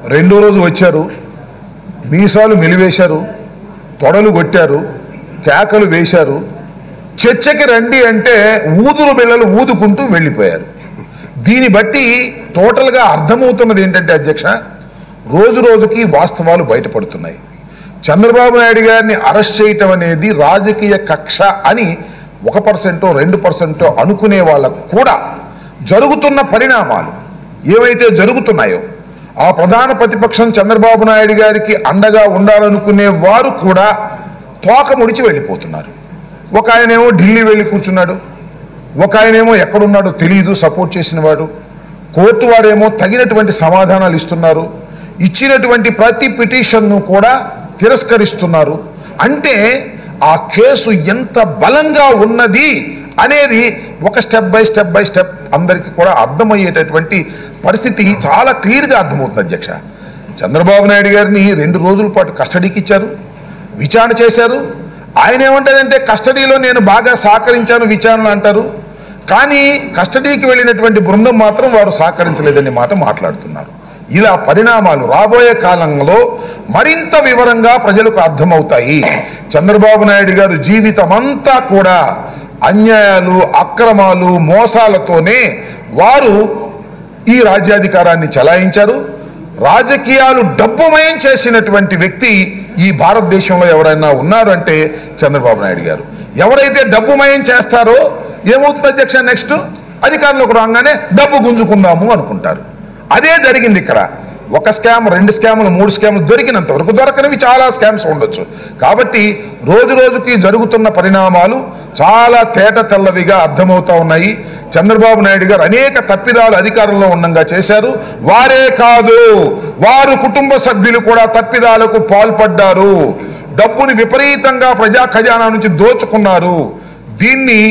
రెండో రోజు వచ్చారు మీసాలు మెలివేశారు తొడలు కొట్టారు కేకలు వేశారు చర్చకి రండి అంటే ఊదురు బిళ్ళలు ఊదుకుంటూ వెళ్ళిపోయారు దీన్ని బట్టి టోటల్గా అర్థమవుతున్నది ఏంటంటే అధ్యక్ష రోజు రోజుకి వాస్తవాలు బయటపడుతున్నాయి చంద్రబాబు నాయుడు గారిని అరెస్ట్ చేయటం అనేది రాజకీయ కక్ష అని ఒక పర్సెంటో రెండు పర్సెంటో అనుకునే వాళ్ళకు కూడా జరుగుతున్న పరిణామాలు ఏవైతే జరుగుతున్నాయో ఆ ప్రధాన ప్రతిపక్షం చంద్రబాబు నాయుడు గారికి అండగా ఉండాలనుకునే వారు కూడా తోక ముడిచి వెళ్ళిపోతున్నారు ఒక ఆయనేమో ఢిల్లీ వెళ్ళి కూర్చున్నాడు ఒక ఆయనేమో ఎక్కడున్నాడో తెలియదు సపోర్ట్ చేసిన వాడు కోర్టు వారేమో తగినటువంటి సమాధానాలు ఇస్తున్నారు ఇచ్చినటువంటి ప్రతి పిటిషన్ను కూడా తిరస్కరిస్తున్నారు అంటే ఆ కేసు ఎంత బలంగా ఉన్నది అనేది ఒక step by step by step అందరికీ కూడా అర్థమయ్యేటటువంటి పరిస్థితి చాలా క్లియర్గా అర్థమవుతుంది అధ్యక్ష చంద్రబాబు నాయుడు గారిని రెండు రోజుల పాటు కస్టడీకి ఇచ్చారు విచారణ చేశారు ఆయన ఏమంటారంటే కస్టడీలో నేను బాగా సహకరించాను విచారణ అంటారు కానీ కస్టడీకి వెళ్ళినటువంటి బృందం మాత్రం వారు సహకరించలేదనే మాట మాట్లాడుతున్నారు ఇలా పరిణామాలు రాబోయే కాలంలో మరింత వివరంగా ప్రజలకు అర్థమవుతాయి చంద్రబాబు నాయుడు గారు జీవితం అంతా కూడా అన్యాయాలు అక్రమాలు మోసాలతోనే వారు ఈ రాజ్యాధికారాన్ని చలాయించారు రాజకీయాలు డబ్బుమయం చేసినటువంటి వ్యక్తి ఈ భారతదేశంలో ఎవరైనా ఉన్నారు అంటే చంద్రబాబు నాయుడు గారు ఎవరైతే డబ్బుమయం చేస్తారో ఏమవుతుంది అధ్యక్ష నెక్స్ట్ అధికారంలోకి రాగానే డబ్బు గుంజుకుందాము అనుకుంటారు అదే జరిగింది ఇక్కడ ఒక స్కామ్ రెండు స్కాములు మూడు స్కాములు దొరికినంత వరకు దొరకనివి చాలా స్కామ్స్ ఉండొచ్చు కాబట్టి రోజు రోజుకి జరుగుతున్న పరిణామాలు చాలా తేట తెల్లవిగా అర్థమవుతా ఉన్నాయి చంద్రబాబు నాయుడు గారు అనేక తప్పిదాలు అధికారంలో ఉండంగా చేశారు వారే కాదు వారు కుటుంబ సభ్యులు కూడా తప్పిదాలకు పాల్పడ్డారు డబ్బుని విపరీతంగా ప్రజా ఖజానా నుంచి దోచుకున్నారు దీన్ని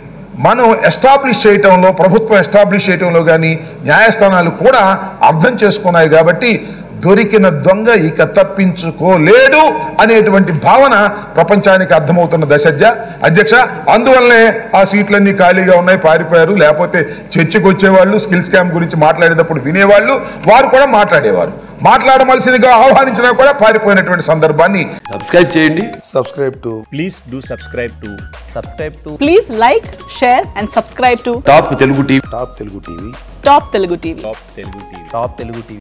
మనం ఎస్టాబ్లిష్ చేయటంలో ప్రభుత్వం ఎస్టాబ్లిష్ చేయటంలో కానీ న్యాయస్థానాలు కూడా అర్థం చేసుకున్నాయి కాబట్టి దొరికిన దొంగ ఇక తప్పించుకోలేడు అనేటువంటి భావన ప్రపంచానికి అర్థమవుతున్న దశ అధ్యక్ష అందువల్లనే ఆ సీట్లన్నీ ఖాళీగా ఉన్నాయి పారిపోయారు లేకపోతే చర్చకు వచ్చేవాళ్ళు స్కిల్ స్కామ్ గురించి మాట్లాడేటప్పుడు వినేవాళ్ళు వారు కూడా మాట్లాడేవారు మాట్లాడవలసిందిగా ఆహ్వానించినా కూడా పారిపోయినటువంటి సందర్భాన్ని సబ్స్క్రైబ్ చేయండి subscribe to please do subscribe to subscribe to Please like, share, and subscribe to top Telugu TV Top Telugu TV. Top Telugu TV. top telugu tv top telugu tv